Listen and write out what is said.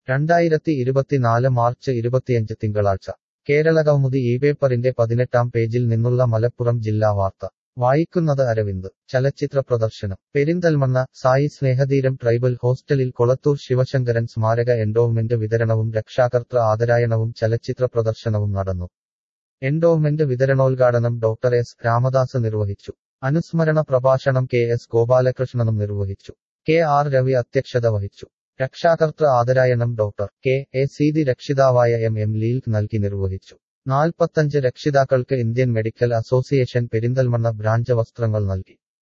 രണ്ടായിരത്തി ഇരുപത്തിനാല് മാർച്ച് ഇരുപത്തിയഞ്ച് തിങ്കളാഴ്ച കേരളകൗമുദി ഈ പേപ്പറിന്റെ പതിനെട്ടാം പേജിൽ നിന്നുള്ള മലപ്പുറം ജില്ലാ വാർത്ത വായിക്കുന്നത് അരവിന്ദ് ചലച്ചിത്ര പ്രദർശനം പെരിന്തൽമണ്ണ സായി സ്നേഹതീരം ട്രൈബൽ ഹോസ്റ്റലിൽ കൊളത്തൂർ ശിവശങ്കരൻ സ്മാരക എൻഡോവ്മെന്റ് വിതരണവും രക്ഷാകർതൃ ആദരായണവും ചലച്ചിത്ര പ്രദർശനവും നടന്നു എൻഡോവ്മെന്റ് വിതരണോദ്ഘാടനം ഡോക്ടർ എസ് രാമദാസ് നിർവഹിച്ചു അനുസ്മരണ പ്രഭാഷണം കെ എസ് ഗോപാലകൃഷ്ണനും നിർവഹിച്ചു കെ ആർ രവി അധ്യക്ഷത വഹിച്ചു രക്ഷാകർതൃ ആദരായണം ഡോക്ടർ കെ എ സീതി രക്ഷിതാവായ എം എം ലീൽക്ക് നൽകി നിർവഹിച്ചു നാൽപ്പത്തഞ്ച് രക്ഷിതാക്കൾക്ക് Indian medical association Perinthalmanna branch വസ്ത്രങ്ങൾ നൽകി